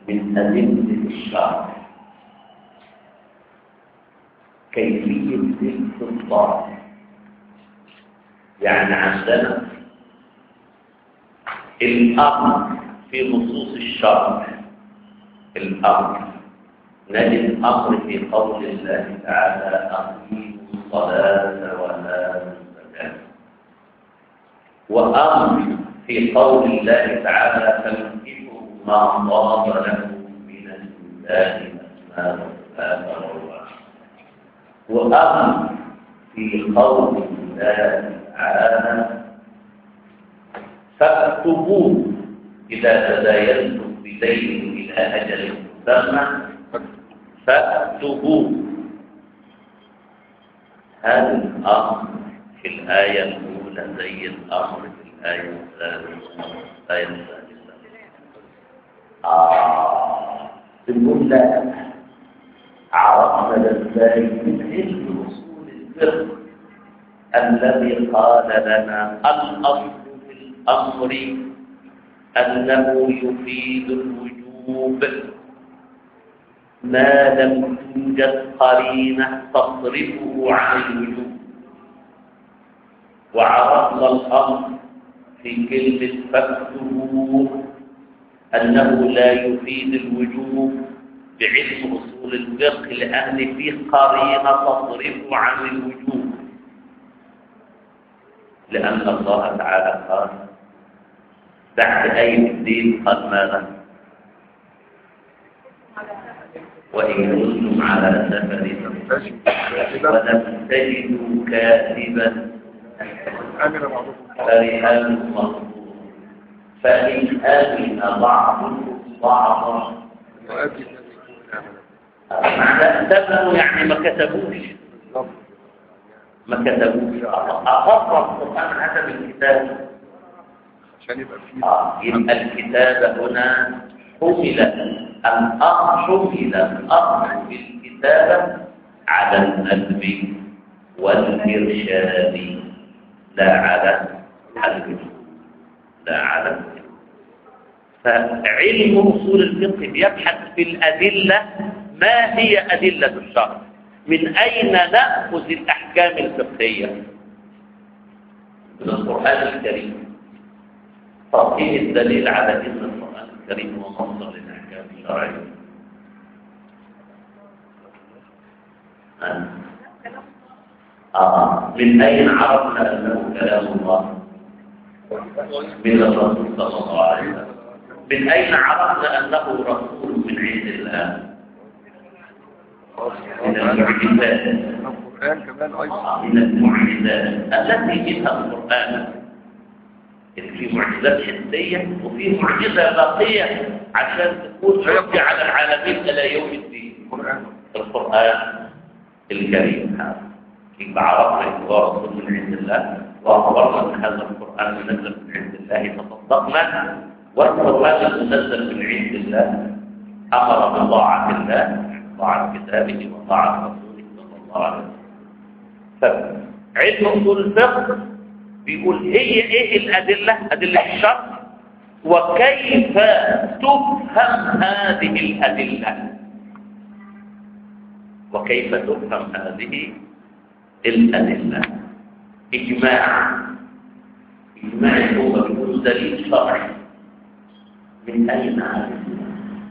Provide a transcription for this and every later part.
من أدلة الشرع كيفية الاستنباط يعني عندنا الأمر في نصوص الشرع الأمر نجد أمر في قول الله تعالى أقيموا الصلاة ولا الزكاة وأمر في قول الله تعالى فانكحوا ما طاب لكم من النساء مثنى وثلاث ورباع وأمر في قول الله تعالى فاكتبوه إذا تداينتم بدين إلى أجل مسمى فاكتبوه هذا الأمر في الآية الأولى زي الأمر في الآية الثالثة الآية الثالثة آه تقول لا عرفنا ازاي من علم أصول الفقه الذي قال لنا الأصل في الأمر أنه يفيد الوجوب ما لم توجد قرينة تصرفه عن الوجوب وعرفنا الأمر في كلمة فاكتبوه أنه لا يفيد الوجوب بعلم أصول الفقه لأن فيه قرينة تصرفه عن الوجوب لأن الله تعالى قال بعد أي الدين قال ماذا وإن كنتم على سفر ولم تجدوا كاتبا فرهان مقبول فإن آمن بعضكم بعضا معنى تبنوا يعني ما كتبوش ما كتبوش أقرر القرآن حسب الكتاب عشان يبقى فيه آه، يبقى الكتاب هنا حمل الأمر حمل الأمر بالكتابة على الندب والإرشاد لا على الوجوب لا على الوجوب فعلم أصول الفقه بيبحث في الأدلة ما هي أدلة الشرع من أين نأخذ الأحكام الفقهية من القرآن الكريم طب ايه الدليل على ان القران الكريم هو مصدر للاحكام الشرعيه آه. آه. من اين عرفنا انه كلام الله من الرسول صلى الله عليه وسلم من اين عرفنا انه رسول من عند الله من المعجزات القرآن كمان أيضا من المعجزات التي منها القرآن في معجزات حسية وفي معجزة باقية عشان تكون حجة على العالمين إلى يوم الدين القرآن القرآن الكريم هذا يبقى عرفنا إن هو رسول من عند الله وأخبرنا أن هذا القرآن منزل من عند الله فصدقنا والقرآن المنزل من عند الله أمر بطاعة الله طاعة كتابه وطاعة رسوله صلى الله عليه وسلم فعلم أصول الفقه بيقول هي ايه الادله ادله الشرع وكيف تفهم هذه الادله وكيف تفهم هذه الادله اجماع اجماع هو بيقول دليل شرعي من اين عرفنا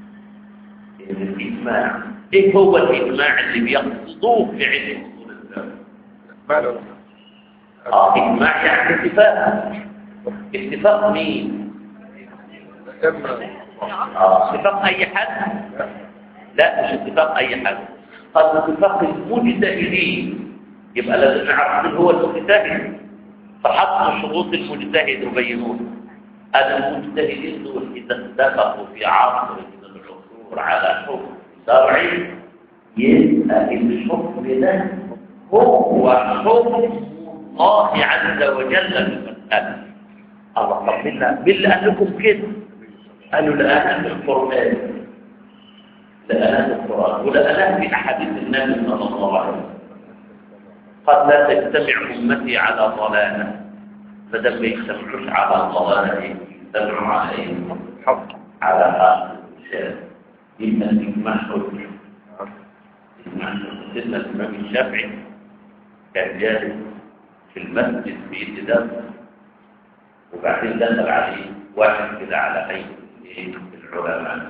الاجماع ايه هو الاجماع اللي بيقصدوه في علم اصول الفقه ما له اه اجماع يعني اتفاق اتفاق مين تم اه اتفاق اي حد لا مش اتفاق اي حد قد اتفاق المجتهدين يبقى لازم نعرف من هو المجتهد فحطوا شروط المجتهد يبينون هذا المجتهدين دول اذا اتفقوا في عصر من العصور على حكم شرعي يبقى الحكم ده هو حكم الله عز وجل في المسألة الله طب مين مين اللي قال لكم كده قالوا لقاها في القرآن لقاها في القرآن ولقاها في أحاديث النبي صلى الله عليه وسلم قد لا تجتمع أمتي على ضلالة فدم ما يجتمعوش على ضلالة يجتمعوا على إيه؟ حق على حق شيء يبقى الإجماع حجة إجماع حجة سيدنا الإمام الشافعي كان جالس في المسجد في درس وبعدين دخل عليه واحد كده على أي العلماء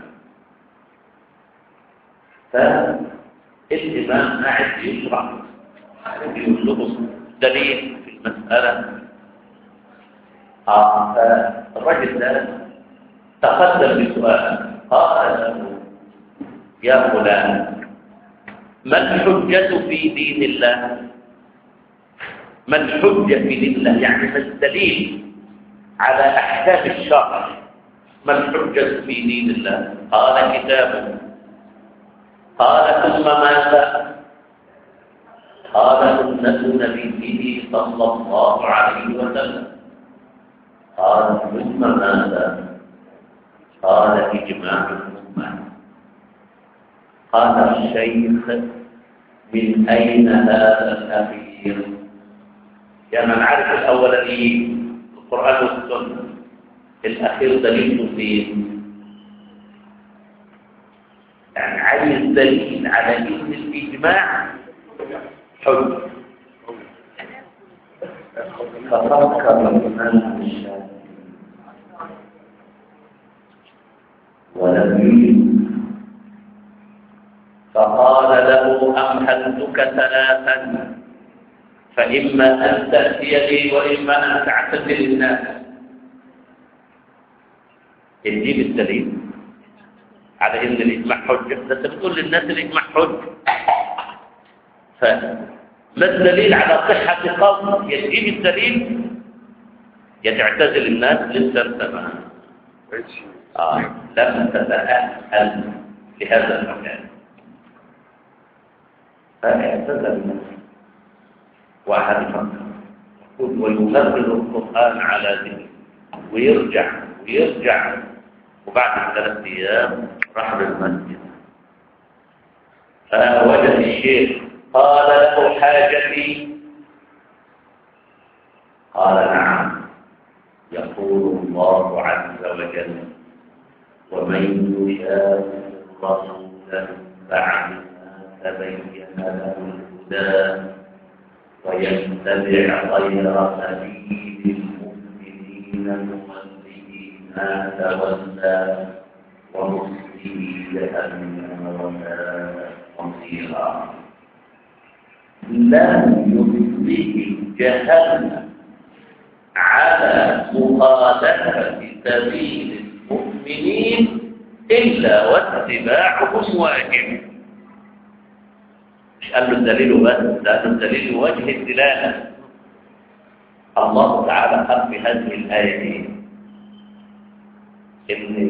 فالإمام قاعد يشرح بيقول لهم دليل في المسألة آه الرجل ده تقدم بسؤال قال له يا فلان ما الحجة في دين الله ما الحجة في دين الله يعني ما الدليل على أحكام الشرع ما الحجة في دين الله قال كتابه قال ثم ماذا قال سنة نبيه صلى الله عليه وسلم قال ثم ماذا قال إجماع الأمة قال الشيخ من أين هذا الأخير يا من عرف الأولاني القرآن والسنة الأخير دليل فين يعني عايز دليل على ان الاجماع حجه ففكر الامام الشافعي ولم يجب فقال له امهلتك ثلاثا فاما ان تاتي لي واما ان تعتزل الناس اديني الدليل على ان الاجماع حجه ده انت بتقول للناس الاجماع حجه فما الدليل على صحه قول يجيب الدليل يا تعتزل الناس لسه انت ما آه. لم تتاهل لهذا المكان فاعتزل الناس واحد يفكر يقول وينزل القران على ذكر ويرجع ويرجع وبعد ثلاث ايام راح للمسجد فوجد الشيخ قال له حاجتي قال نعم يقول الله عز وجل ومن يشاء الرسول بعد ما تبين له الهدى ويتبع غير سبيل المؤمنين نوله ما تولى ونصله جهنم وساءت مصيرا لم يصله جهنم على مخالفة سبيل المؤمنين إلا واتباعهم واجب مش قال له الدليل بس لأن الدليل وجه الدلالة الله تعالى قال في هذه الآية إن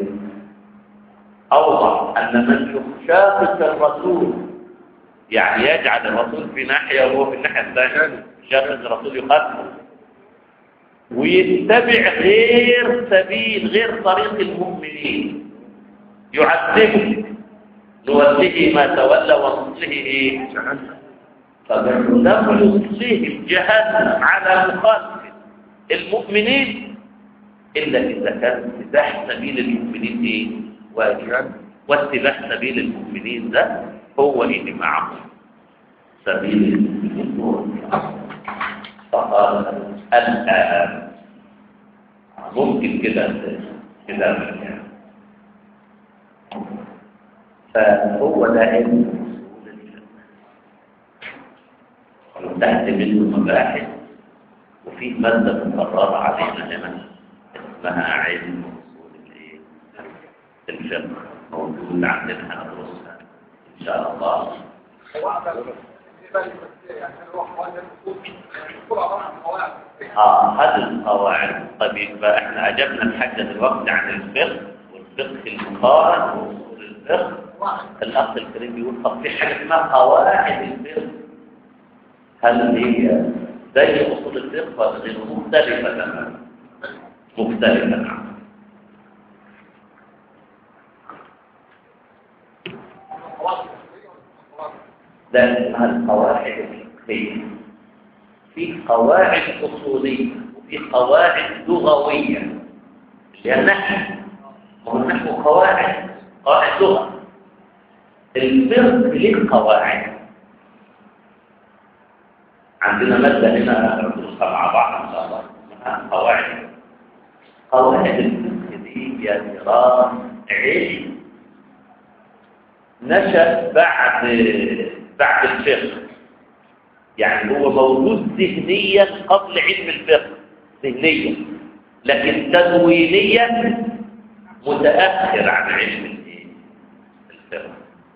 أوضح أن من يشاقق الرسول يعني يجعل الرسول في ناحية وهو في الناحية الثانية شاقق الرسول يقتله ويتبع غير سبيل غير طريق المؤمنين يعذبه نوله ما تولى ونصله ايه جهنم فلم يصله جهنم على مخالفه المؤمنين الا اذا كان اتباع سبيل المؤمنين ايه واجب واتباع سبيل المؤمنين ده هو اجماعهم سبيل المؤمنين هو اجماعهم فقال الآن ممكن كده كده يعني فهو ده علم اصول الفقه وتحت منه مباحث وفي مادة مقررة علينا هنا اسمها علم اصول الايه الفقه موجود عندنا هندرسها ان شاء الله اه هذه القواعد طيب يبقى احنا اجبنا الحاجة دلوقتي عن الفقه والفقه المقارن واصول الفقه الاخ الكريم بيقول طب في حاجه اسمها قواعد الفقه هل هي زي اصول الفقه ولا غير مختلفه تماما مختلفه نعم ده اسمها القواعد الفقهيه في قواعد اصوليه وفي قواعد لغويه اللي هي النحو هو النحو قواعد قواعد لغه الفقه له قواعد عندنا مادة هنا ندرسها مع بعض إن شاء الله اسمها قواعد قواعد الفقه دي يا ترى علم نشأ بعد بعد الفقه يعني هو موجود ذهنيا قبل علم الفقه ذهنيا لكن تدوينيا متأخر عن علم الايه؟ الفقه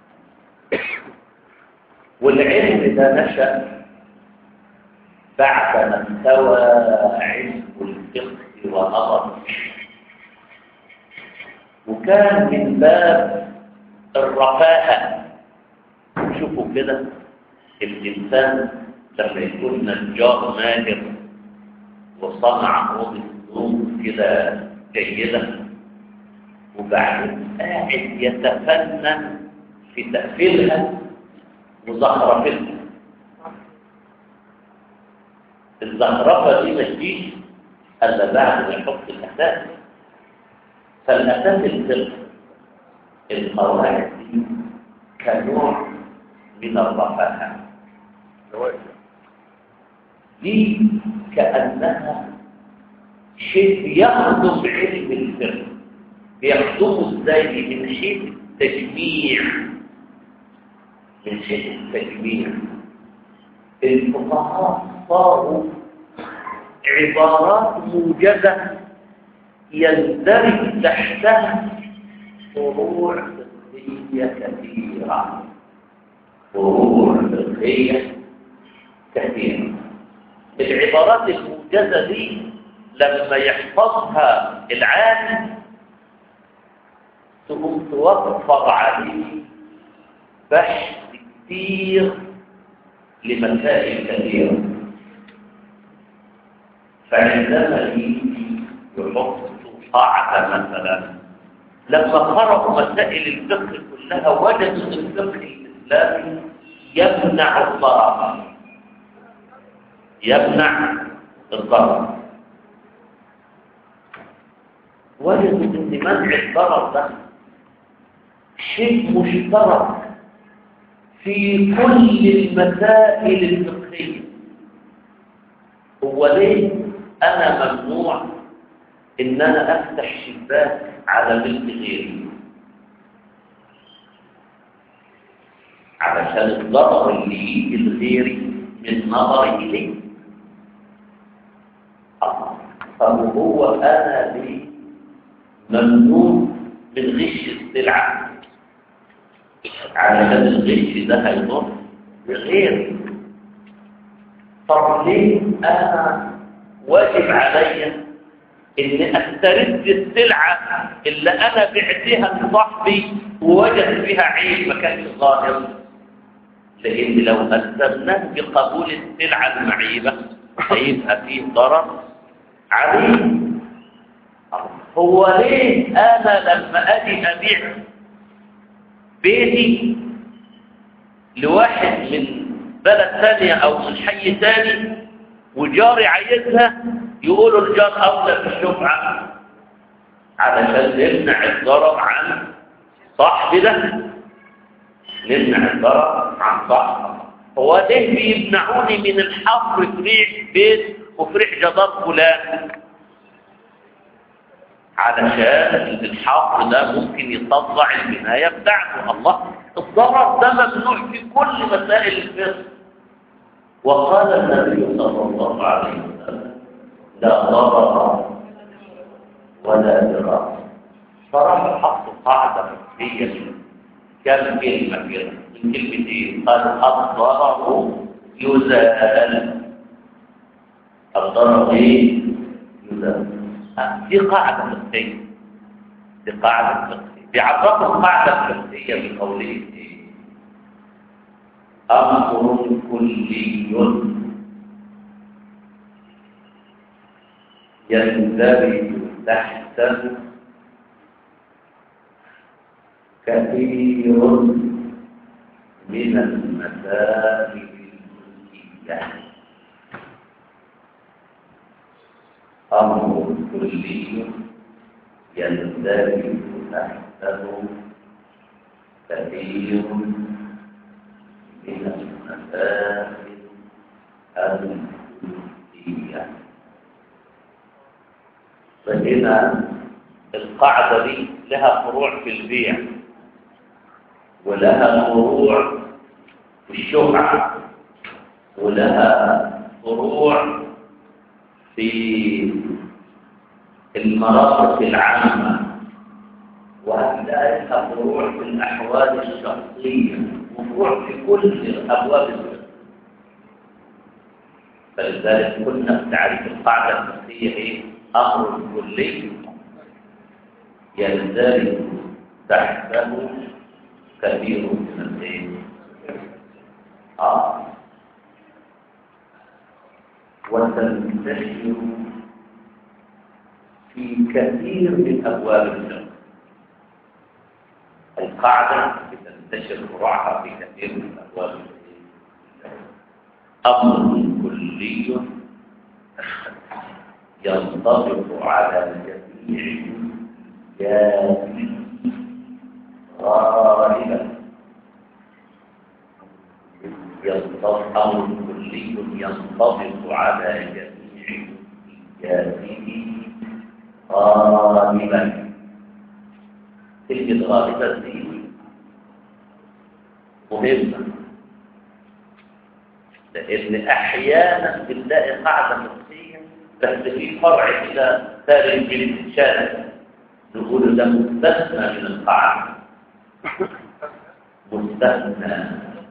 والعلم ده نشأ بعد ما استوى علم الفقه ونظر وكان من باب الرفاهة شوفوا كده الإنسان لما يكون نجار ماهر وصنع أوضة نوم كده جيدة وبعدين قاعد يتفنن في تقفيلها وزخرفتها الزخرفة دي ما تجيش إلا بعد ما يحط الأساس فالأساس الفقه القواعد دي كنوع من الرفاهة جوائز دي كأنها شيء يخدم علم الفقه يخدمه ازاي من حيث التجميع من حيث التجميع الفقهاء صاروا عبارات موجزة يندرج تحتها فروع فقهية كثيرة فروع فقهية كثيرة العبارات الموجزة دي لما يحفظها العالم تقوم توفر عليه بحث كثير لمسائل كثيرة فعندما يجي يحط قاعدة مثلا لما قرأوا مسائل الفقه كلها وجدوا ان الفقه الإسلامي يمنع الضرر يمنع الضرر وجدوا ان منع الضرر ده شيء مشترك في كل المسائل الفقهية هو ليه أنا ممنوع إن أنا أفتح شباك على بنت غيري علشان الضرر اللي يجي لغيري من نظري إليه طب هو أنا ليه ممنوع من غش السلعة علشان الغش ده هيضر بغيري طب ليه انا واجب عليا ان استرد السلعه اللي انا بعتها لصاحبي ووجد فيها عيب ما كانش ظاهر لان لو الزمناه بقبول السلعه المعيبه هيبقى فيه ضرر عليه هو ليه انا لما اجي ابيع بيتي لواحد من بلد ثانية أو من حي ثاني وجاري عايزها يقولوا الجار أولى في الشفعة علشان نمنع الضرر عن صاحب ده نمنع الضرر عن صاحب هو ليه بيمنعوني من الحفر في ريح بيت وفي ريح جدار فلان علشان الحفر ده ممكن يطلع البناية بتاعته الله الضرر ده ممنوع في كل مسائل الفقه وقال النبي صلى الله عليه وسلم لا ضرر ولا ضرار فراح حط قاعدة فقهية كم كلمة كده من كلمتين قال الضرر يزال الضرر ايه يزال دي قاعدة فقهية دي قاعدة فقهية بيعرفوا القاعدة الفقهية بقوله ايه أمر كلي يندرج تحته كثير من المسائل الكلية أمر كلي يندرج تحته كثير كثير من المسائل الفقهية فهنا القاعدة دي لها فروع في البيع ولها فروع في الشفعة ولها فروع في المرافق العامة وهتلاقي لها فروع في الأحوال الشخصية وفروع في كل أبواب الفقه فلذلك قلنا في تعريف القاعدة الفقهية إيه؟ أمر كلي يندرج تحته كثير من الإيه؟ آه وتنتشر في كثير من أبواب الفقه القاعدة بتنتشر فروعها في كثير من أبواب الفقه أمر كلي ينطبق على جميع جانب غالبا ينطبق أمر كلي ينطبق على جميع جانبه غالبا كلمة غالبا دي مهمة لأن أحيانا بنلاقي قاعدة فقهية بس في فرع كده خارج من الشارع نقول ده مستثنى من القاعدة مستثنى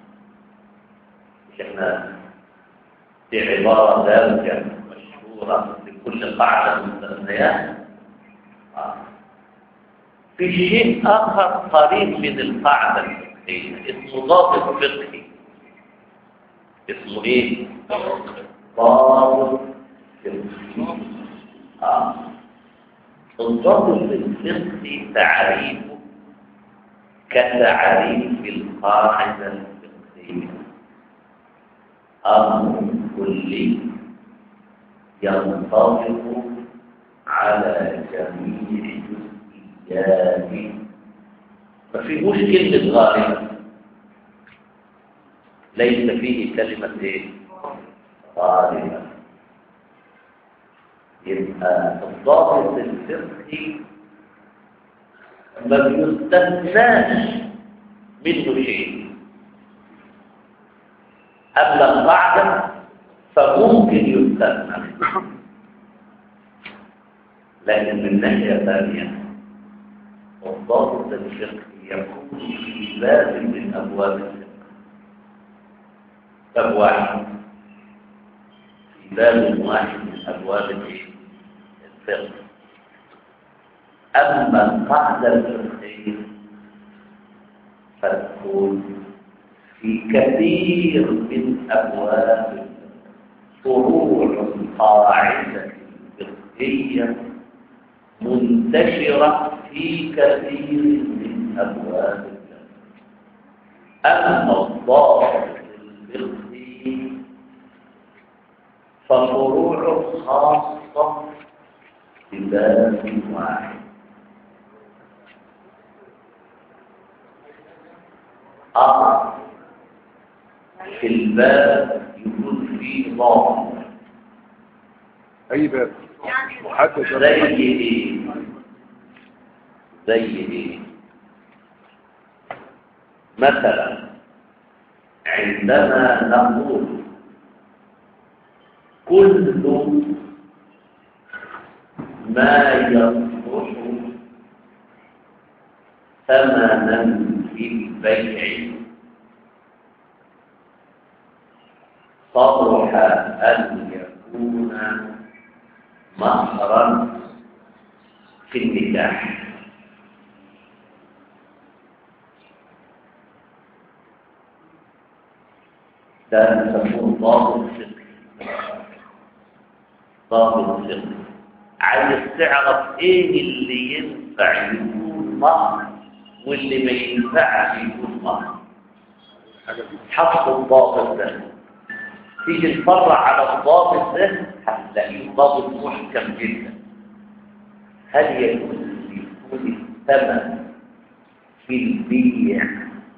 مش احنا في عبارة دارجة مشهورة لكل قاعدة مستثنيات آه. في شيء آخر قريب من القاعدة الفقهية اسمه ضابط فقهي اسمه ايه؟ ضابط فقهي آه. الضابط الفقهي تعريفه كتعريف القاعدة الفقهية أمر كلي ينطبق على جميع جزئياته ما فيهوش كلمة غالبا ليس فيه كلمة ايه؟ غالبا يبقى الضابط الفقهي ما بيستثناش منه شيء قبل القاعدة فممكن يستثنى لكن من ناحية ثانية الضابط الفقهي يكون في باب من أبواب الفقه باب واحد في باب واحد من أبواب الفقه أما القاعدة الفقهية فتكون في كثير من أبواب فروع قاعدة فقهية منتشرة في كثير من أبواب الفقه أما الضابط الفقهي ففروع خاصة بباب واحد آه في الباب يكون فيه ضابط أي باب محدد زي ايه زي ايه مثلا عندما نقول كل ما يصلح ثمنا في البيع صلح أن يكون مهرا في النكاح ده نسموه ضابط فقهي ضابط فقهي عايز تعرف ايه اللي ينفع يكون مهر واللي ما ينفعش يكون مهر حط الضابط ده تيجي تفرع على الضابط ده هتلاقيه ضابط محكم جدا هل يجوز يكون الثمن في البيع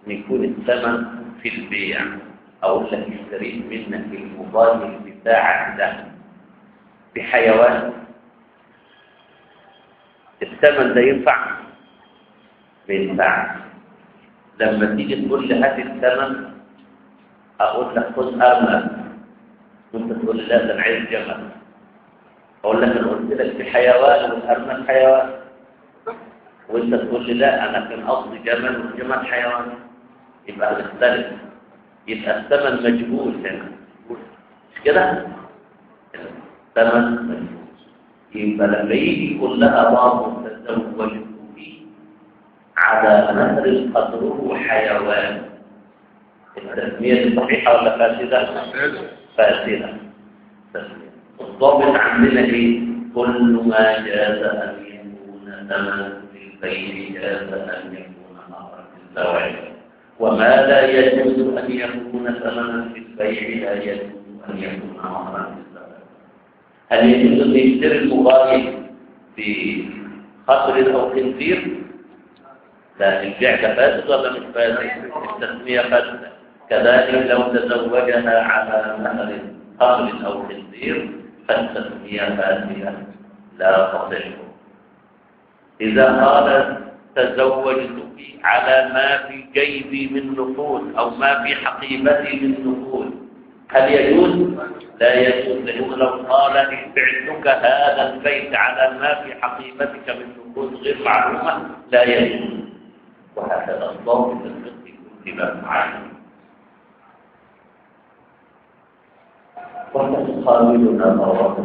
ان يكون الثمن في البيع اقول لك اشتريت منك الموبايل بتاعك ده بحيوان الثمن ده ينفع ما ينفعش لما تيجي تقول لي هات الثمن اقول لك خذ ارنب وانت تقول لي لا ده انا عايز جمل اقول لك انا قلت لك في حيوان والارنب حيوان وانت تقول لي لا انا كان قصدي جمل والجمل حيوان يبقى نختلف يبقى الثمن مجهول هنا مش كده الثمن مجهول يبقى لما يجي يقول لها باب تزوج به على نهر قدره حيوان التسمية صحيحة ولا فاسدة؟ فاسدة الضابط عندنا ايه؟ كل ما جاز أن يكون ثمن للبيع جاز أن يكون مهرا للزواج وما لا يجوز أن يكون ثمنا في البيع لا يجوز أن يكون مهرا للزواج هل يجوز أن يشتري المغاير بخطر أو خنزير؟ لا البيع ده فاسد ولا مش فاسد؟ التسمية فاسدة كذلك لو تزوجها على مهر خمر أو خنزير فالتسمية فاسدة لا تصح إذا قال تزوجتك على ما في جيبي من نقود أو ما في حقيبتي من نقود هل يجوز؟ لا يجوز لأنه لو قال بعتك هذا البيت على ما في حقيبتك من نقود غير معلومة لا يجوز وهكذا الضابط الفقهي كتب معين وتقابلنا مرات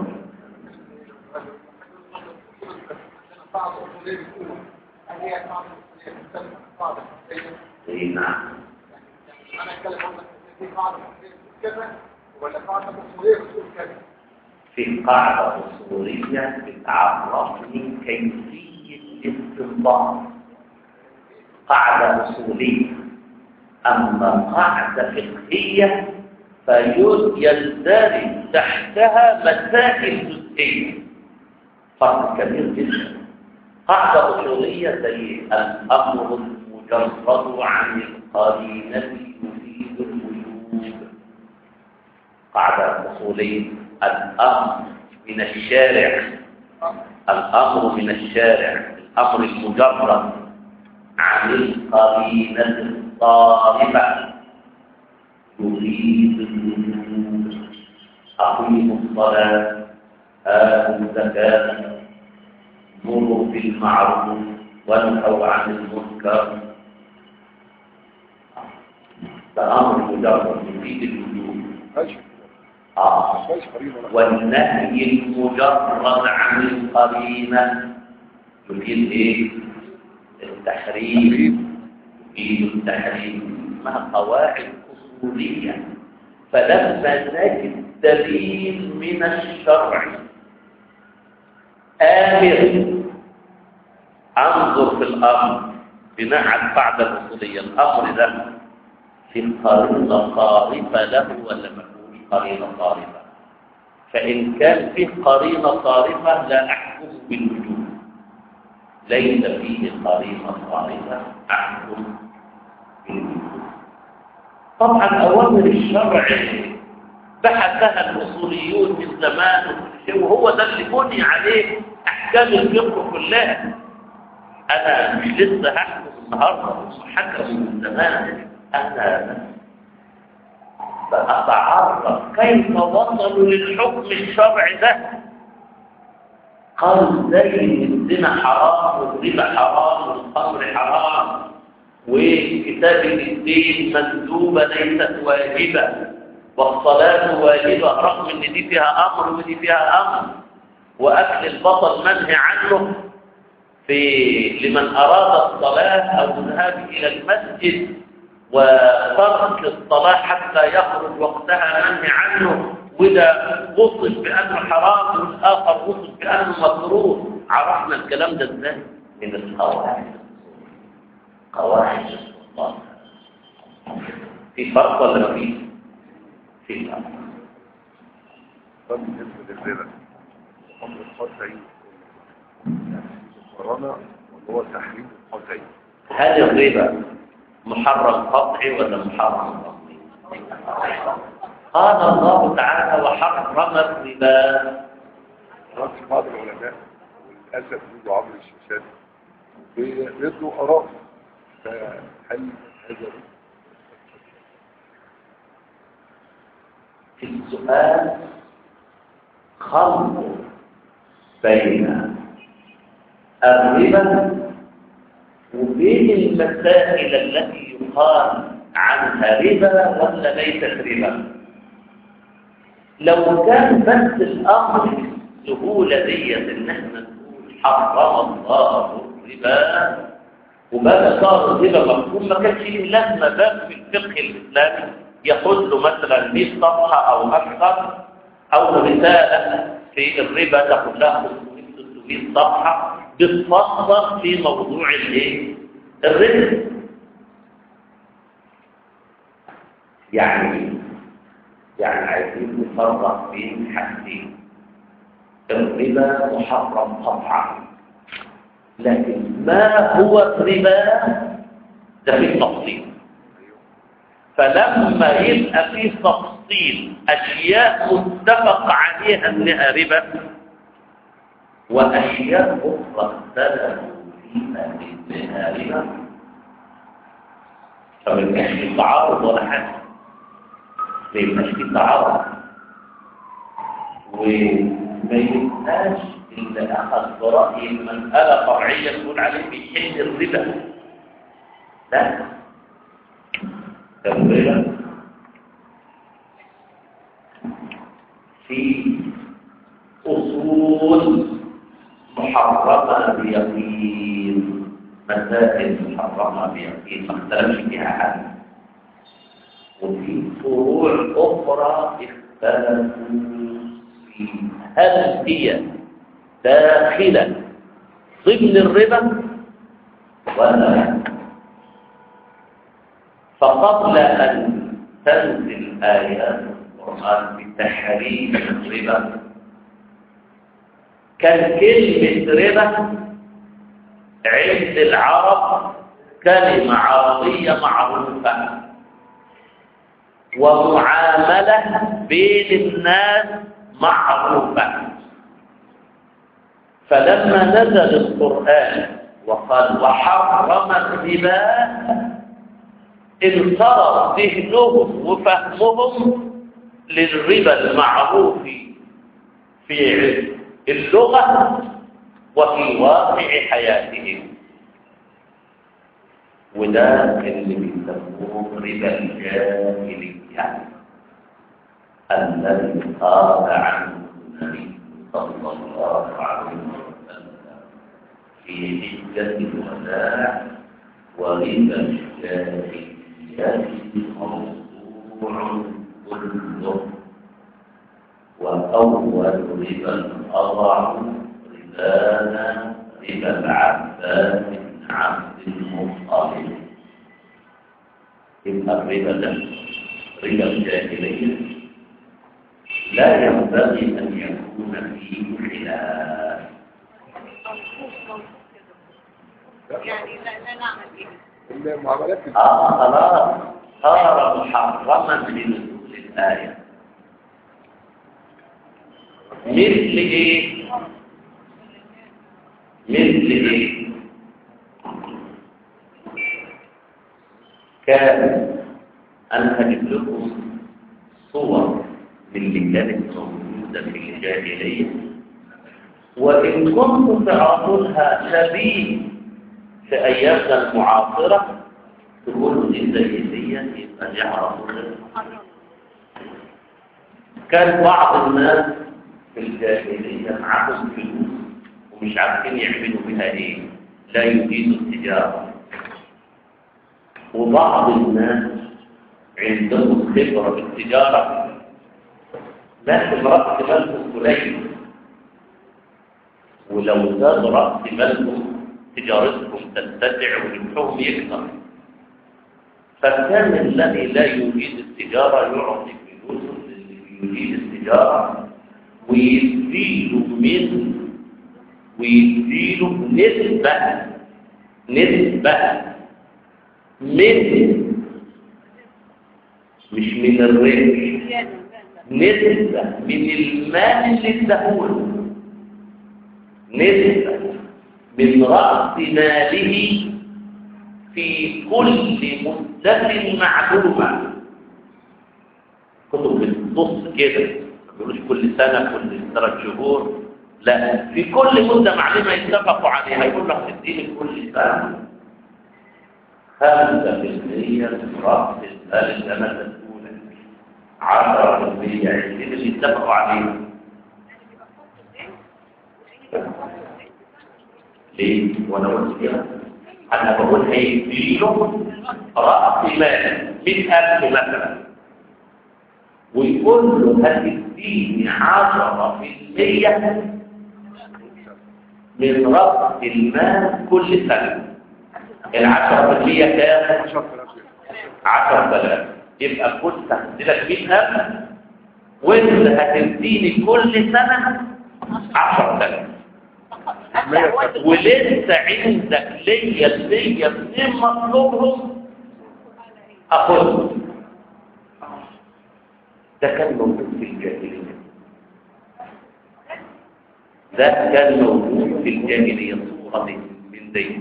اي نعم انا اتكلم عن في قاعده كذا ولا قاعده اصوليه بتقول كذا في قاعدة أصولية بتعرفني كيفية الاستنباط قاعدة أصولية أما قاعدة فقهية فيلزم تحتها مسائل جزئية فرق كبير جدا قاعدة أصولية زي الأمر المجرد عن القرينة يفيد الوجوب قاعدة أصولية الأمر من الشارع الأمر من الشارع الأمر المجرد عن القرينة الطالبة يفيد الوجوب أقيموا الصلاة آتوا الزكاة مروا بالمعروف وانهوا عن المنكر ده أمر مجرد يفيد الوجوب ماشي آه ماشي قريبا والنهي المجرد عن القرينة يفيد ايه التحريم يفيد التحريم اسمها قواعد أصولية فلما نجد دليل من الشرع آمر انظر في الأمر بناء على القاعدة الأصولية الأمر ده في قرينة صارفة له ولا ما فيهوش قرينة صارفة فإن كان فيه قرينة صارفة لا أحكم بالوجوب ليس فيه قرينة صارفة أحكم بالوجوب طبعا أوامر الشرع بحثها الأصوليون من زمان وكل شيء وهو ده اللي بني عليه أحكام الفقه كلها أنا مش لسه هحكم النهارده حكم من زمان أنا فأتعرف كيف وصلوا للحكم الشرعي ده قالوا ازاي ان الزنا حرام والربا حرام والخمر حرام وكتابة الدين مندوبة ليست واجبة والصلاة واجبة رغم ان دي فيها امر ودي فيها امر واكل البطل منهي عنه في لمن اراد الصلاة او الذهاب الى المسجد وترك الصلاة حتى يخرج وقتها منهي عنه وده وصف بأنه حرام والآخر وصف بأنه مكروه عرفنا الكلام ده ازاي؟ من القواعد قواعد الله في فرق ولا ما فيش؟ في فرق طب بالنسبة للربا أمر القطعي يعني مقارنة وهو تحريم القطعي هل الربا محرم قطعي ولا محرم قطعي قال الله تعالى وحرم الربا راس بعض العلماء وللاسف منذ عمرو الشيشاني بيدوا اراء فهل هذا في السؤال خلط بين الربا وبين المسائل التي يقال عنها ربا ولا ليست ربا لو كان بس الامر بالسهوله ديت ان احنا نقول حرم الله الربا وبقى صار الربا مفهوم ما كانش ليه لازمه باب في الفقه الاسلامي ياخد له مثلا 100 صفحه او اكثر او رساله في الربا تاخد لها 500 600 صفحه بتفصل في موضوع الايه الربا يعني يعني عايزين نفرق بين حاجتين الربا محرم قطعا لكن ما هو الربا ده في تفصيل فلما يبقى في تفصيل اشياء متفق عليها انها ربا واشياء اخرى اختلفوا فيها انها ربا فما يبقاش في تعارض ولا حاجه ما يبقاش في تعارض وما يبقاش اللي اخذ براي المساله فرعيه يقول عليه بيحل الربا لا الربا في اصول محرمه بيقين مسائل محرمه بيقين ما اختلفش فيها حد وفي فروع اخرى اختلفوا فيها هل هي داخلة ضمن الربا ولا لا فقبل أن تنزل آيات القرآن بتحريم الربا كان كلمة ربا عند العرب كلمة عربية معروفة ومعاملة بين الناس معروفة فلما نزل القرآن وقال وحرم الربا انصرف ذهنهم وفهمهم للربا المعروف في اللغة وفي واقع حياتهم وده اللي بيسموه ربا الجاهلية الذي قال عنه النبي صلى الله عليه وسلم في حجة الوداع وربا الجاهلية موضوع كله وأول ربا أضع ربانا ربا العباس بن عبد المطلب إن الربا ده ربا الجاهلية لا ينبغي أن يكون فيه خلاف يعني لا لا نعمل ايه المعاملات آه خلاص صار محرما لنزول الآية مثل إيه؟ مثل إيه؟ كان أنا هجيب لكم صور من اللي كانت موجودة في الجاهلية وإن كنتم تعرفونها شبيه في أيامنا المعاصرة تقولوا دي الجاهلية يبقى يعرفوا كان بعض الناس في الجاهلية معاهم فلوس ومش عارفين يعملوا بها ايه لا يريدوا التجارة وبعض الناس عندهم خبرة بالتجارة لكن رأس مالهم قليل ولو زاد رأس مالهم تجارتهم تتسع وربحهم يكثر فكان الذي لا يريد التجارة يعطي فلوسه للي يريد التجارة ويديله من ويديله نسبة نسبة من مش من الربح نسبة من المال اللي اداهوله نسبة من رأس ماله في كل مدة معلومة كتب بتبص كده ما بيقولوش كل سنة كل ثلاث شهور لا في كل مدة معلومة يتفقوا عليها يقول لك تديني كل سنة خمسة في المية من رأس المال اللي أنا تدخله عشرة في المية عشرين اللي اتفقوا عليه ليه؟ وأنا قلت كده أنا بقول هيديله رأس مال 100000 مثلا ويقول له هتديني عشرة في المية من رأس المال كل سنة العشرة في المية كام؟ 10000 عشرة آلاف يبقى كنت هديلك مئة ألف وانت هتديني كل سنة عشرة آلاف ولسه عندك ليا ليا اتنين مطلوبهم اخدهم ده كان موجود في الجاهلية ده كان موجود في الجاهلية صورة من من دي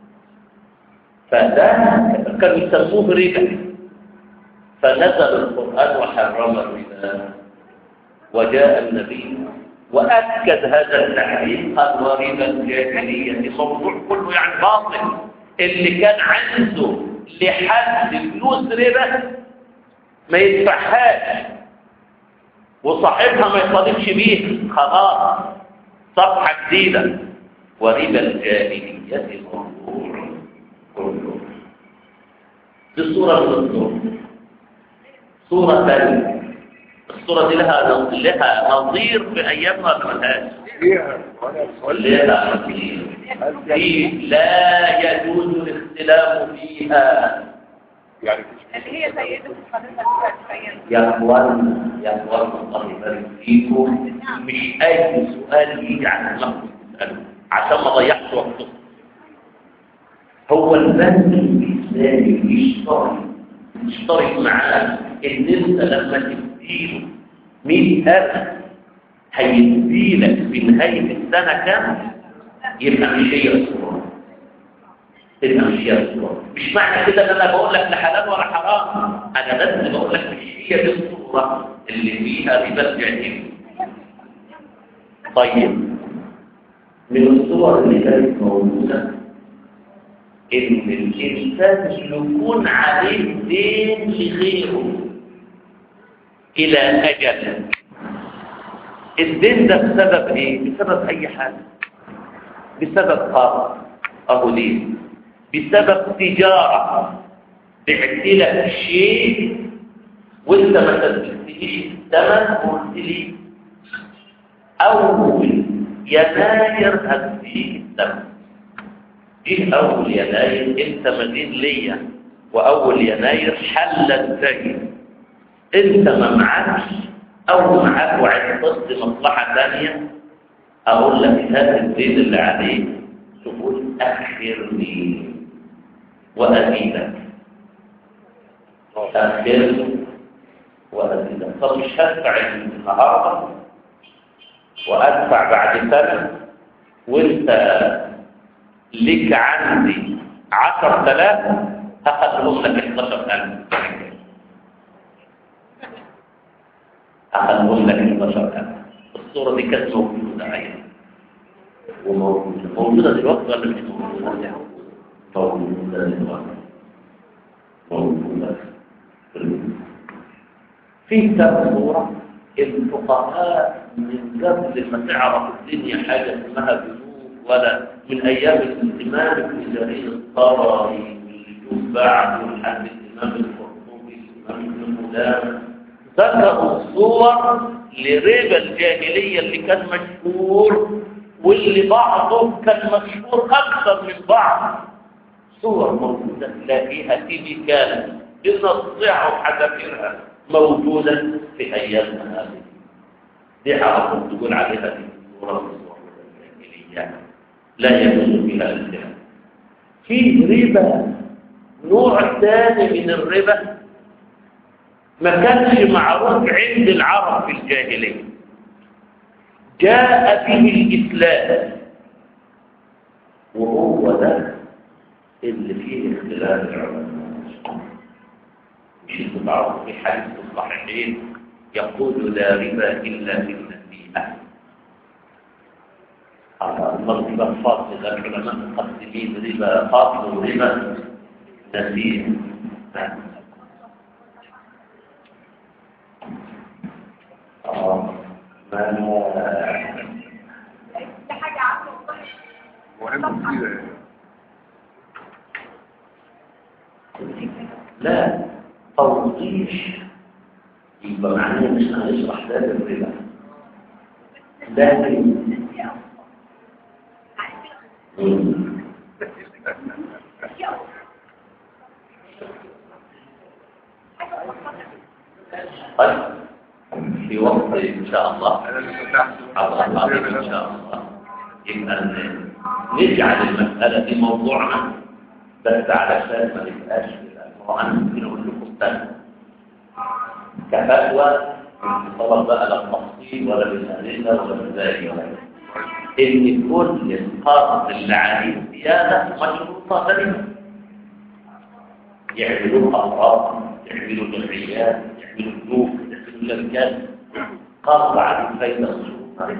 فده كانوا يسموه ربا فنزل القرآن وحرم الربا وجاء النبي وأكد هذا التحريم قال وربا الجاهلية الموضوع كله يعني باطل اللي كان عنده لحد فلوس ربا ما يدفعهاش وصاحبها ما يطالبش بيها خلاص صفحة جديدة وربا الجاهلية موضوع كله دي صورة من الصور صورة ثانية الصورة دي لها لها نظير في أيامنا ولا ملهاش؟ فيها وانا السؤال لها نظير في لا يجوز الاختلاف فيها يعني اللي هي سيدة حضرتك تخيل يا اخوان يا اخوان الله يبارك فيكم مش اي سؤال يجي على دماغكم تسالوه عشان ما ضيعش وقتكم هو البنك الاسلامي يشترط يشترط معاه ان انت لما تديله 100000 هيديلك في نهايه السنه كام يبقى مش هي الصوره تبقى مش هي الصوره مش معنى كده ان انا بقول لك لا حلال ولا حرام انا بس بقول لك مش هي دي الصوره اللي فيها ربا الجاهليه طيب من الصور اللي كانت موجوده ان الانسان يكون عليه دين لغيره الى اجل الدين ده بسبب ايه بسبب اي حاجه بسبب قرض اهو دين بسبب تجاره بعت لك شيء وانت ما تدفعتليش الثمن وقلت لي اول يناير هديك الثمن جه اول يناير انت مدين ليا واول يناير حل الدين انت ما معكش او معاك وعطلت مصلحه ثانيه اقول لك هات الدين اللي عليك تقول اخرني وازيدك اخرني وازيدك طب مش هدفع النهارده وادفع بعد سنه وانت لك عندي عشر تلاف هاخدهم لك 11000 هاخدهم لك 11000 الصورة دي كانت موجودة أيضا وموجودة موجودة دلوقتي ولا مش موجودة؟ موجودة دلوقتي موجودة في كم صورة الفقهاء من قبل ما تعرف الدنيا حاجة اسمها بنوك ولا من أيام الإمام ابن جرير الطبري والجباع والحد الإمام القرطبي الإمام ابن قدامة ذكروا الصور لربا الجاهلية اللي كان مشهور واللي بعضهم كان مشهور أكثر من بعض صور موجودة تلاقيها تيجي كانت بنصيحة وحذافيرها موجودة في أيامنا هذه دي عرفت تقول عليها دي صورة من صور الجاهلية لا يجوز فيها الاختلاف في ربا نوع ثاني من الربا ما كانش معروف عند العرب في الجاهلية جاء به الإسلام وهو ده اللي فيه اختلاف العلماء مش انتوا تعرفوا في حديث الصحيحين يقول لا ربا إلا في النسيئة المرتبة الفاصلة ده العلماء مقسمين ربا فاصل وربا نسيئة آه ما دي حاجة عامة مهم كده لا توضيح يبقى معناه مش هنشرح ده بالربا لكن مم. طيب في وقت ان شاء الله انا اللي فتحت على القادم ان شاء الله يبقى ن- نجعل المسألة دي موضوعنا بس علشان ما نبقاش هو انا ممكن اقول لكم تاني كفتوى مش طلب بقى لا التفصيل ولا بالأدلة ولا بالذات ولا إن كل القرض اللي عليه زيادة مشروطة سليمة يعملوا أقراض يعملوا جمعيات يعملوا بنوك يعملوا شركات قرض عليه فايدة مشروطة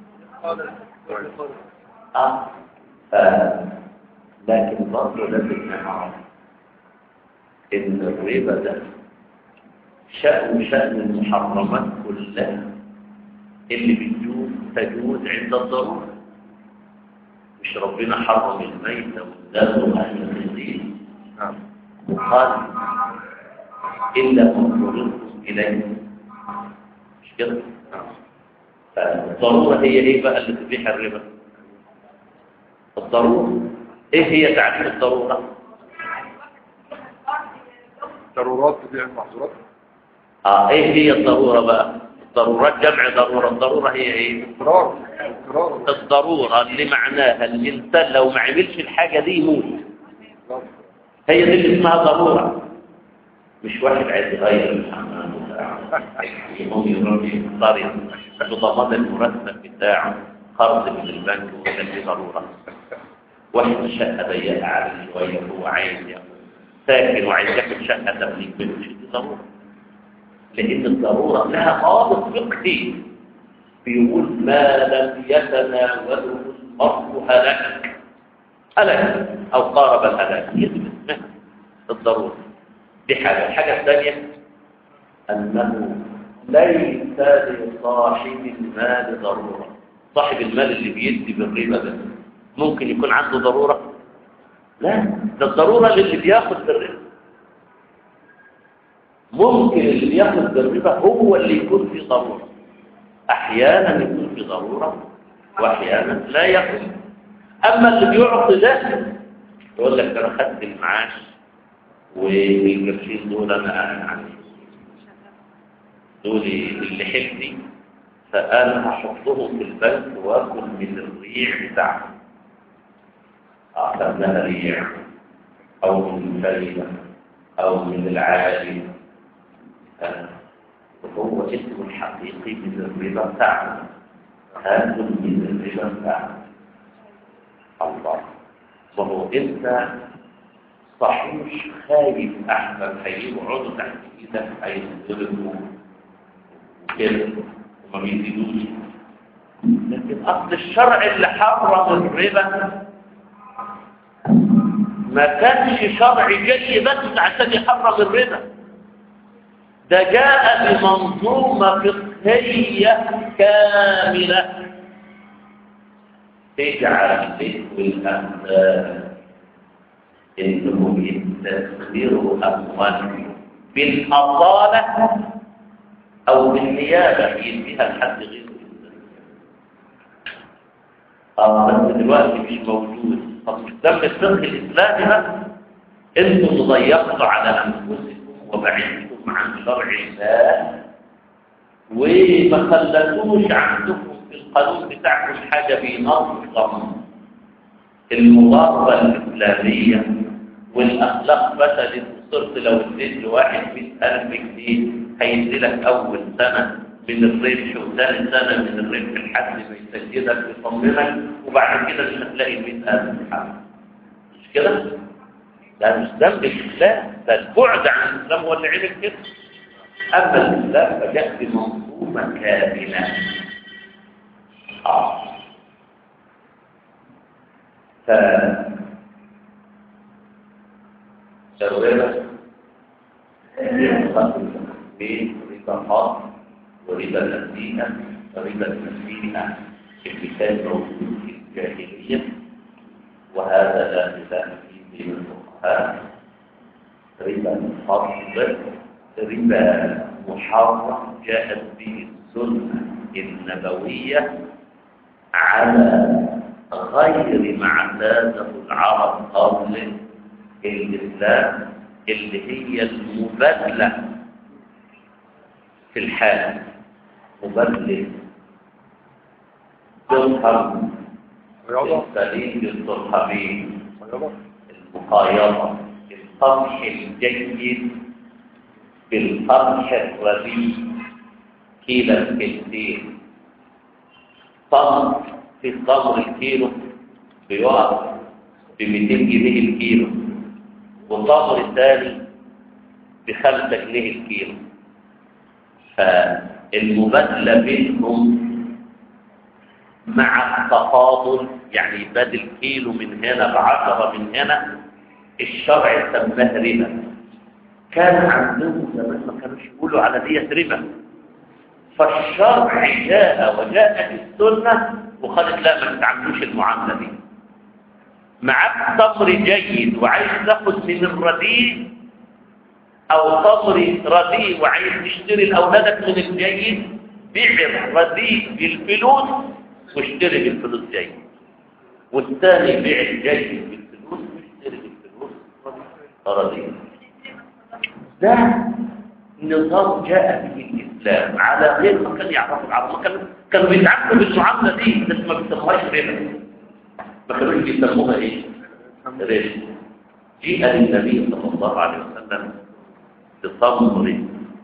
آه ف... لكن برضه لازم نعرف إن الربا ده شأن شأن المحرمات كلها اللي بتجوز تجوز عند الضرورة مش ربنا حرم الميت والدم وأهل الخنزير نعم وقال إلا ما اضطررتم إليه مش كده؟ فالضرورة هي إيه بقى اللي تبيح الربا؟ الضرورة إيه هي تعريف الضرورة؟ ضرورات تبيع المحظورات آه إيه هي الضرورة بقى؟ الضرورات جمع ضرورة الضرورة هي إيه؟ اضطرار اضطرار الضرورة اللي معناها الإنسان لو ما عملش الحاجة دي يموت هي دي اللي اسمها ضرورة مش واحد عايز يغير الحمام بتاعه يقوم يروح يختار بضمان المرتب بتاعه قرض من البنك وكان دي ضرورة واحد شقة ضيقة عليه شوية وهو عايز يعني ساكن وعايز ياخد شقة تمليك بنت دي ضرورة لأن الضرورة لها ضابط فقهي بيقول ما لم يتناوله المرء هلك هلك أو قارب الهلاك يثبت الضرورة دي حاجة الحاجة الثانية أنه ليس لصاحب المال ضرورة صاحب المال اللي بيدي بالربا ده ممكن يكون عنده ضرورة لا ده الضرورة للي بياخد بالربا ممكن اللي بياخد بالربا هو اللي يكون في ضرورة أحيانا يكون في ضرورة وأحيانا لا يكون أما اللي بيعطي ده يقول لك أنا خدت المعاش والقرشين دول أنا يعني دول اللي حبني فأنا هحطهم في البنك وآكل من الريع بتاعهم أخذناها ريع أو من الفريدة أو من العالي وهو اسم الحقيقي من الربا بتاعنا هذا من الربا بتاعنا الله وهو انت صحيح خايف احسن هيجيبوا عضو تحت ايدك هيضربوا كده وما بيزيدوش لكن اصل الشرع اللي حرم الربا ما كانش شرع جاي بس عشان يحرم الربا ده جاء بمنظومة فقهية كاملة تجعل ذكر الأمثال إنهم يستثمروا أموالهم بالأصالة أو بالنيابة يديها لحد غيره اه بس دلوقتي مش موجود طب دم الفقه الإسلامي بقى انتم ضيقتوا على أنفسكم وبعدتم عن شرع الله وما خلتوش عندكم في القانون بتاعكم حاجة بينظم المضاربة الإسلامية والاخلاق فسدت وصرت لو اديت لواحد 100000 جنيه هيدي لك اول سنه من الربح وثاني سنه من الربح لحد ما يسجلك ويطمنك وبعد كده مش هتلاقي 100000 حاجه مش كده؟ ده مش ذنب الاسلام ده البعد عن الاسلام هو اللي عمل كده اما الاسلام فجاء بمنظومه كامله اه ف شرورة بين ربا خاص وربا نسيئة وربا نسيئة اللي كان موجود في الجاهلية وهذا لا خلاف فيه بين الفقهاء ربا فضل ربا محرم جاءت به السنة النبوية على غير ما اعتاده العرب قبل الإسلام اللي هي المبادلة في الحال مبادلة درهم رياضة السليم للدرهمين رياضة المقايضة القمح الجيد بالقمح الرديء كيلو الكيلتين طمر في التمر الكيلو بيقف ب 200 جنيه الكيلو والتمر الثاني بخمسة جنيه الكيلو فالمبادلة بينهم مع التفاضل يعني بدل كيلو من هنا بعشرة من هنا الشرع سماه ربا كان عندهم زمان ما كانوش يقولوا على ديت ربا فالشرع جاء وجاءت السنة وقالت لا ما تعملوش المعاملة دي معاك تمر جيد وعايز تاخد من الرديء او تمر رديء وعايز تشتري لاولادك من الجيد بيع الرديء بالفلوس واشتري بالفلوس جيد والثاني بيع الجيد بالفلوس واشتري بالفلوس رديء ده نظام جاء به الاسلام على غير ما كان يعرفه العرب ما كانوا كانوا بيتعاملوا بالمعامله دي بس ما بيسموهاش ربا ما كانوش بيسموها ايه؟ ربا جيء للنبي صلى الله عليه وسلم بتمر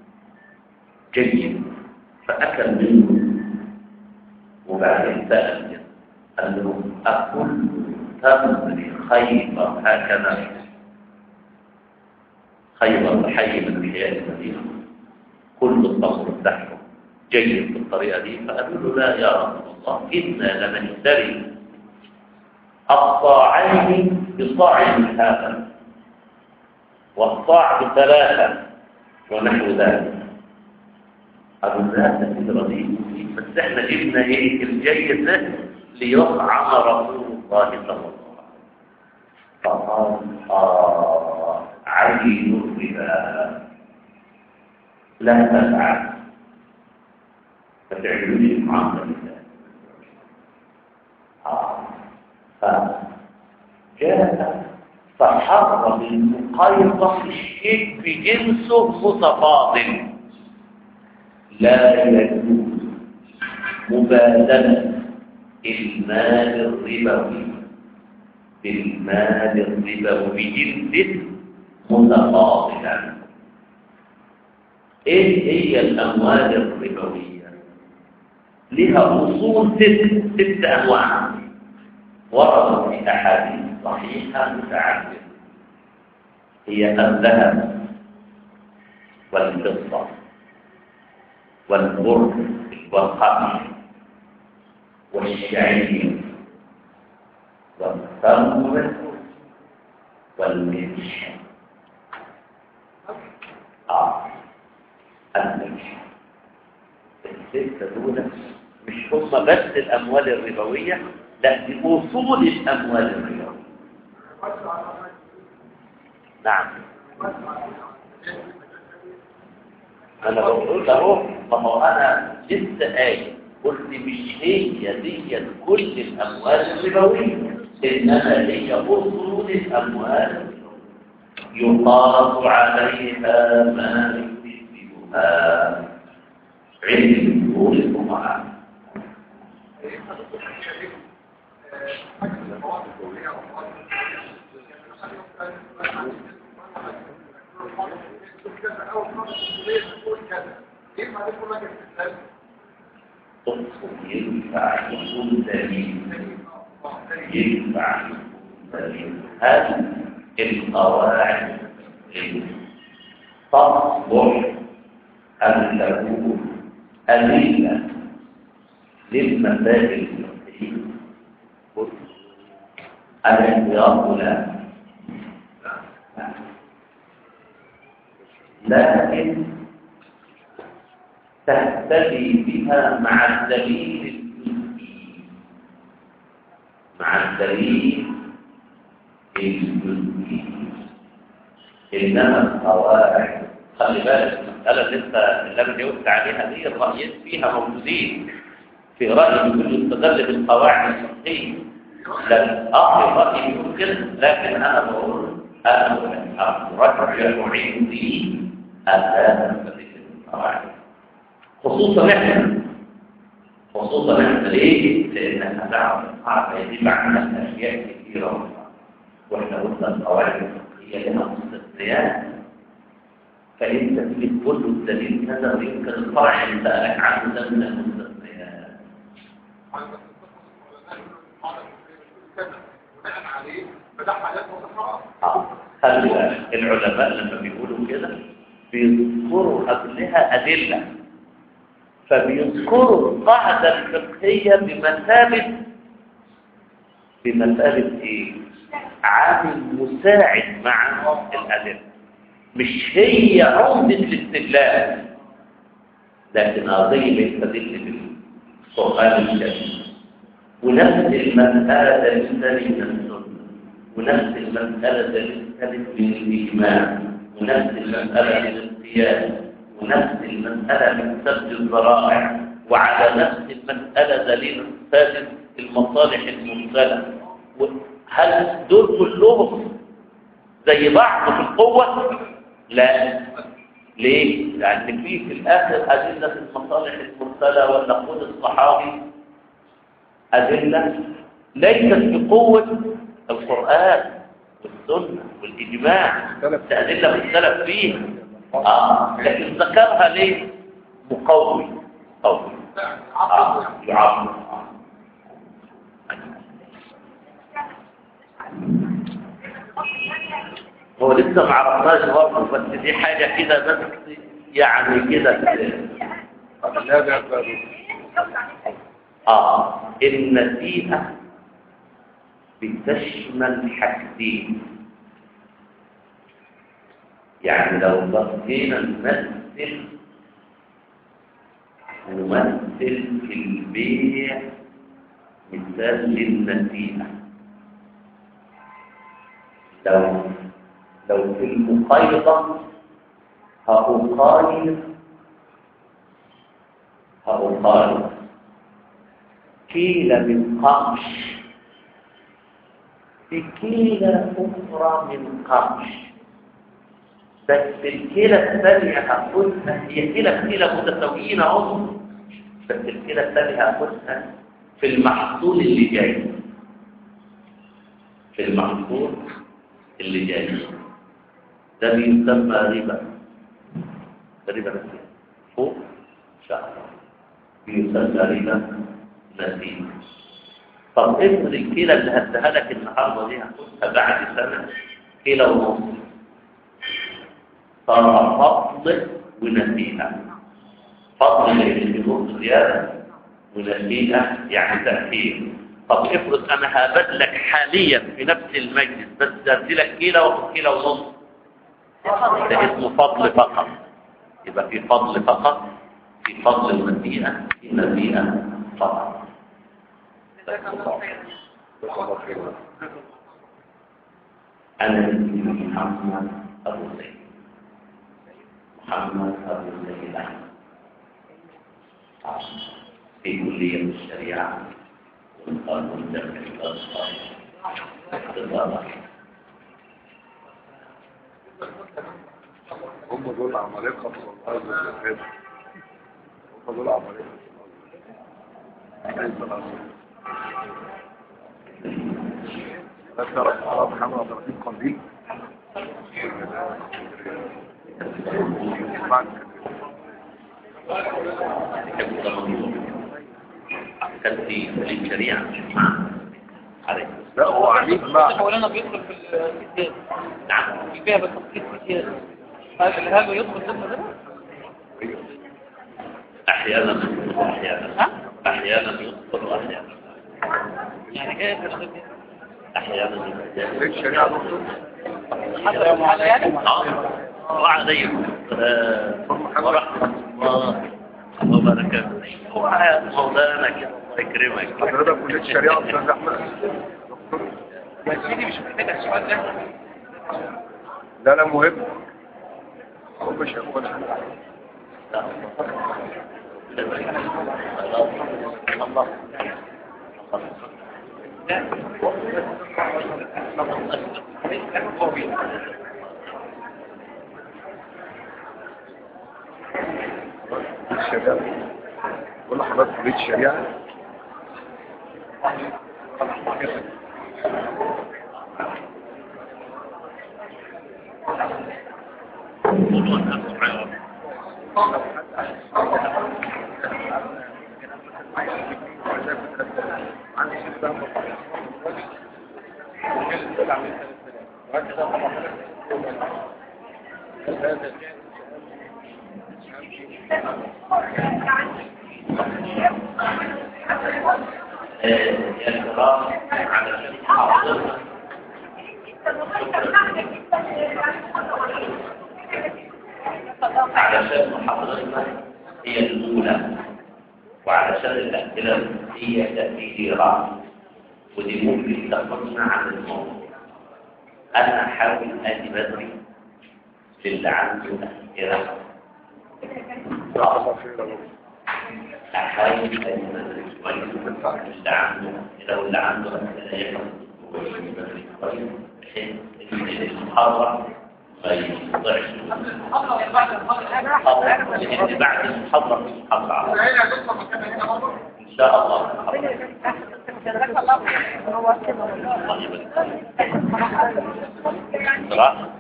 جيد فاكل منه وبعدين سال قال له اكل تمر خيبر هكذا خيبر حي من احياء المدينه كل التمر بتاعهم جيد بالطريقه دي فقالوا له لا يا رسول الله انا لنشتري الصاعين بصاع من هذا والصاع بثلاثة ونحو ذلك قالوا لا ده في رديء بس احنا جبنا ايه الجيد ده ليطعم رسول الله صلى الله عليه وسلم فقال آه عين الربا لا تفعل ما تعملوش المعاملة بالله آه فجاء فحرم المقايضة في الشيء بجنسه متفاضل لا يجوز مبادلة المال الربوي بالمال الربوي بجنسه متفاضلا ايه هي الاموال الربويه لها اصول ست ست انواع وردت في احاديث صحيحه متعدده هي الذهب والفضه والبر والقمح والشعير والتمر والملح اه الملح الستة دول مش هم بس الأموال الربوية لا دي أصول الأموال الربوية نعم أنا بقول أهو ما هو أنا لسه قايل قلت مش هي دي كل الأموال الربوية إنما هي أصول الأموال يقاس عليها ما يكسبها علم أصول الفقهاء كذا أو المسؤولية تقول كذا إيه ما تقول لك الاستدلال تقصد ينفع يكون دليل ينفع يكون دليل هل القواعد تصلح أن تكون أدلة للمسائل الفقهية الاحتياط لا لكن تهتدي بها مع الدليل الجزئي مع الدليل الجزئي انما القواعد خلي بالك المساله اللي انت اللي انا جاوبت عليها دي الرايين فيها موجودين في راي بيقول يستدل بالقواعد الفقهيه لا اه في راي بيقول كده لكن انا بقول انا ارجع عندي هذا القواعد خصوصا احنا خصوصا احنا ليه؟ لان هتعرف القاعده يجب عندنا اشياء كثيره واحنا قلنا القواعد الفقهيه لها مستثنيات فانت تيجي تقول له الدليل كذا ويمكن الفرع اللي سالك عنه ده من المستثنيات بناء عليه فده حالات وصحراء اه خلي بالك العلماء لما بيقولوا كده بيذكروا قبلها ادله فبيذكروا القاعده الفقهيه بمثابه بمثابه ايه عامل مساعد مع الادله مش هي عمده الاستدلال لكن قضيه بيستدل بالقران الكريم ونفس المساله تستدل من السنه ونفس المساله تستدل بالاجماع ونفس المساله بالقياس ونفس المساله من سد الذرائع وعلى نفس المساله دليل ثالث المصالح المرسله هل دول كلهم زي بعض في القوه لا ليه لان في في الاخر ادله المصالح المرسله ولا قول الصحابي ادله ليست بقوه القران والسنه والاجماع ادله مختلف فيها اه لكن ذكرها ليه مقوي قوي اه يعبر هو لسه ما عرفناش برضه بس دي حاجه كده بس يعني كده لا ده بقى اه النسيئه بتشمل حاجتين يعني لو بقينا نمثل نمثل في البيع مثال للنسيئه لو لو في المقايضة هأقايض هأقايض كيلة من قمش بكيلة أخرى من قمش بس الكيلة الثانية هاخدها هي كيلة كيلة متساويين اهو بس الكيلة الثانية هاخدها في المحصول اللي جاي في المحصول اللي جاي ده بيسمى ربا ربا نسيئة فوق ان شاء الله بيسمى ربا نسيئة طب افرض الكيلة اللي هديها لك النهارده دي هتاخدها بعد سنة كيلة ونص صار فضل ونسيئة فضل اللي نص زيادة ونسيئة يعني تأثير طب افرض انا هبدلك حاليا في نفس المجلس بس اديلك كيلة واخد كيلة ونص ده اسمه فضل فقط يبقى في فضل فقط في فضل المسيئة في مسيئة فقط أنا اسمي محمد أبو زيد محمد أبو زيد أحمد في كلية الشريعة والقانون الدولي الأصغر اختصارا هم دول عمالقة في الله والجهاد هم دول عمالقة لا تعرف على محمد عبد الرحيم قنديل بعد كان ده مطلوب كان في الشريعة مع عليه لا هو عميد مع مولانا بيدخل في الكتاب نعم فيها بالتفصيل كتير هل هذا يدخل ضمن ده؟ أحيانا أحيانا أحيانا يدخل وأحيانا يعني جاي في الخطاب أحيانا ليه الشريعة دكتور حسب الحالة يعني آه وعليكم ورحمة الله وبركاته وحياة مولانا كده الله يكرمك حضرتك كلية الشريعة أستاذ أحمد دكتور يا سيدي مش محتاج السؤال ده لا لا مهم هو مش هيقول لا الله الشريعة ولا حضرتك كلية الشريعة قولوا الناس سبحانه يا كرام على حاضرنا علشان محاضرتنا هي الأولى وعلشان الأسئلة هي تأثيرات ودي ممكن تاخدنا عن الموضوع أنا أحاول أدي بدري للي عنده أسئلة حصل خير يا دكتور. أحاول أدي بدري كويس اللي عنده أسئلة واللي عنده أسئلة يحفظ كويس بدري كويس بحيث إن المحاضرة ما يضيعش لأن بعد المحاضرة في محاضرة العيلة يا دكتور مكانها هنا برضه إن شاء الله جزاك الله خير هو كده الله يبارك صراحة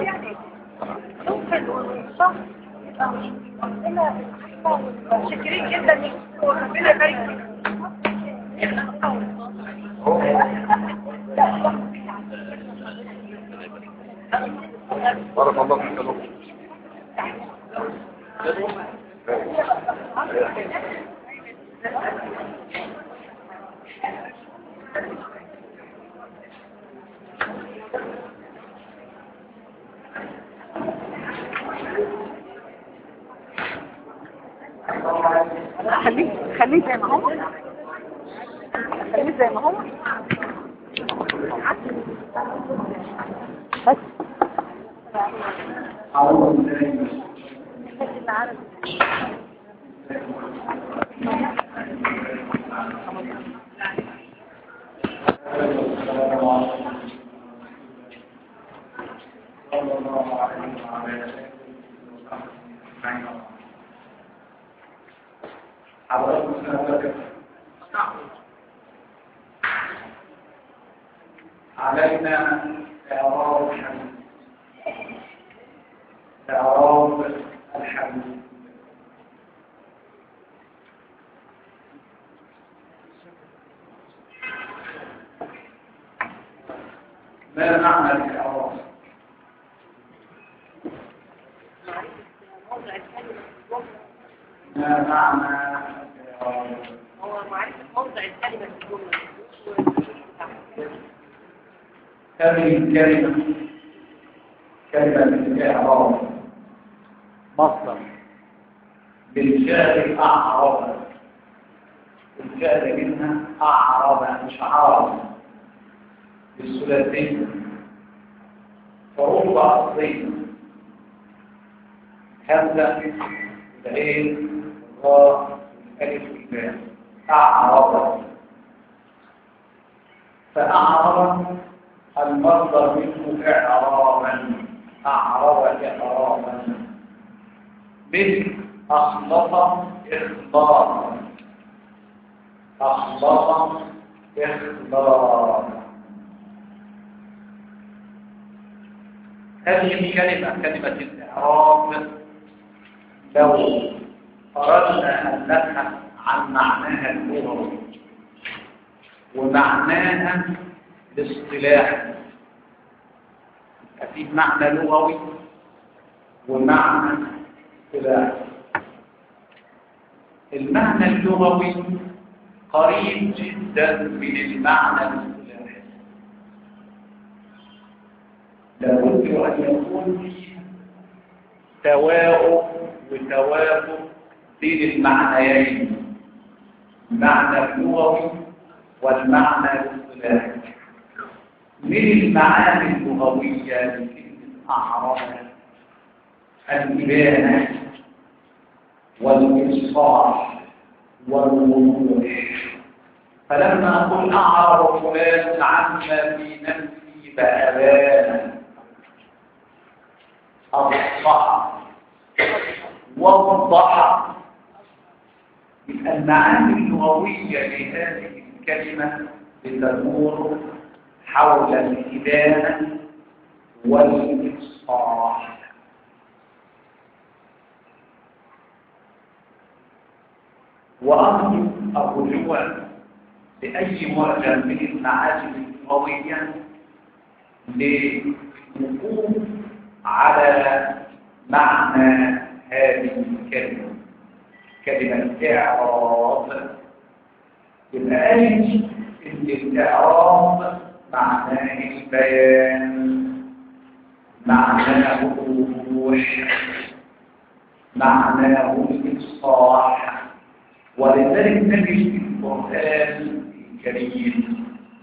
شاكرين جدا وربنا يبارك بارك الله فيك يا دكتور خليه خليه زي ما هو خليه زي ما هو بس علينا إعراض الحديث إعراض الحديث ما معنى الإعراض؟ ما معنى الإعراض؟ هو معرفة موضع الكلمة في الجملة هذه الكلمة كلمة الإعراب مصدر بالفعل أعرب الفعل منها أعرب مش أعرب بالثلاثية فروض أصلية همزة العين الراء الألف والباء أعرب فأعرب المصدر منه إعرابا أعرب إعرابا مثل أخلط إخبارا أخلط إخبارا هذه الكلمة كلمة الإعراب لو أردنا أن نبحث عن معناها اللغوي ومعناها الاصطلاحي في معنى لغوي ومعنى اصطلاحي المعنى اللغوي قريب جدا من المعنى الاصطلاحي لابد أن يكون فيه توافق وتوافق بين المعنيين المعنى اللغوي والمعنى الاصطلاحي من المعاني اللغوية لكلمة أعراض الإبانة والإصلاح والوضوح فلما أقول أعرض فلان عما في نفسي بأبانا أصح وضح يبقى المعاني اللغوية لهذه الكلمة بتدور حول الإبانة والإصلاح وأرجو الرجوع لأي معجم من المعاجم اللغوية للوقوف على معنى هذه الكلمة كلمة إعراض يبقى قالت إن الإعراض معناه البيان معناه الوضوح معناه الإفصاح ولذلك نجد في القرآن الكريم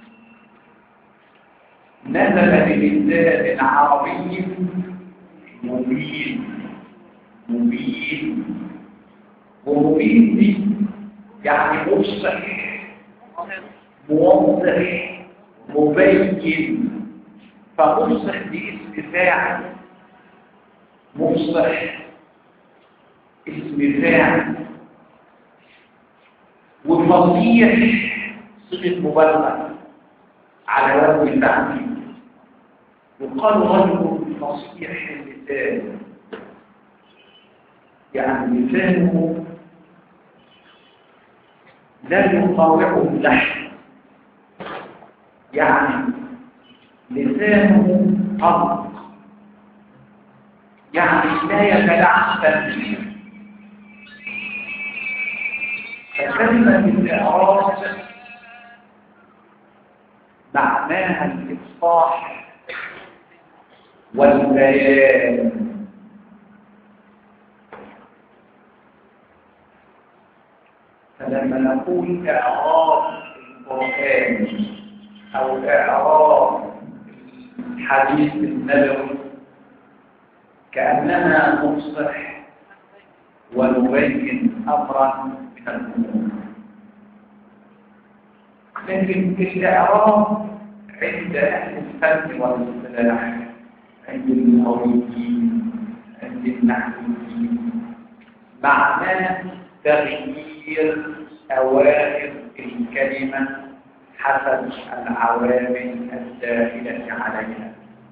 نزل بلسان عربي مبين مبين ومبين دي يعني مفصح موضح مبين فمفصح دي اسم فاعل مفصح اسم فاعل وفصيح صيغه مبالغه على وزن التعبير يقال رجل فصيح اللسان يعني لسانه لا يطاوعه اللحم يعني لسانه أرض يعني لا يتلعثم فكلمة الإعراض معناها الإفصاح والبيان فلما نقول إعراض القرآن أو إعراض الحديث النبوي كأننا نفصح ونبين أمرا من الأمور لكن الإعراب عند أهل الفن والاصطلاح عند اللغويين عند النحويين معناه تغيير أواخر الكلمة حسب العوامل الداخلة عليها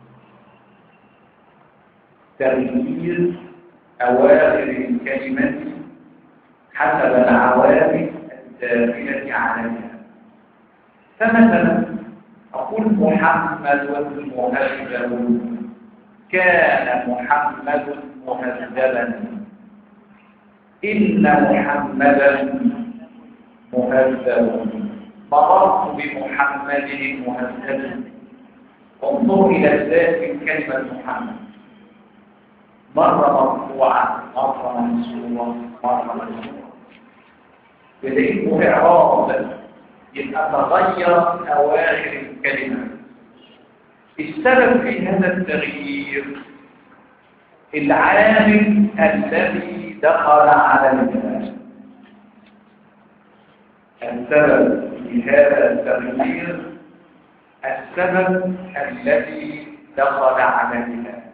تغيير أواخر الكلمة حسب العوامل الداخلة عليها فمثلا أقول محمد مهذب كان محمد مهذبا إن محمدا مهذب مررت بمحمد مهذب انظر إلى الذات من كلمة محمد مرة مرفوعة مرة منصورة مرة منصورة يدعيه إعراب يبقى تغير أواخر الكلمة السبب في هذا التغيير العامل الذي دخل على الكلام السبب في هذا التغيير السبب الذي دخل على الكلام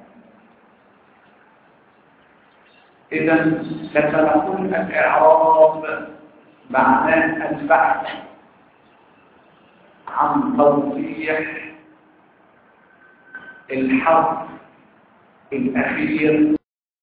إذا لما نقول الإعراب معناه البحث عن توضيح الحرف الأخير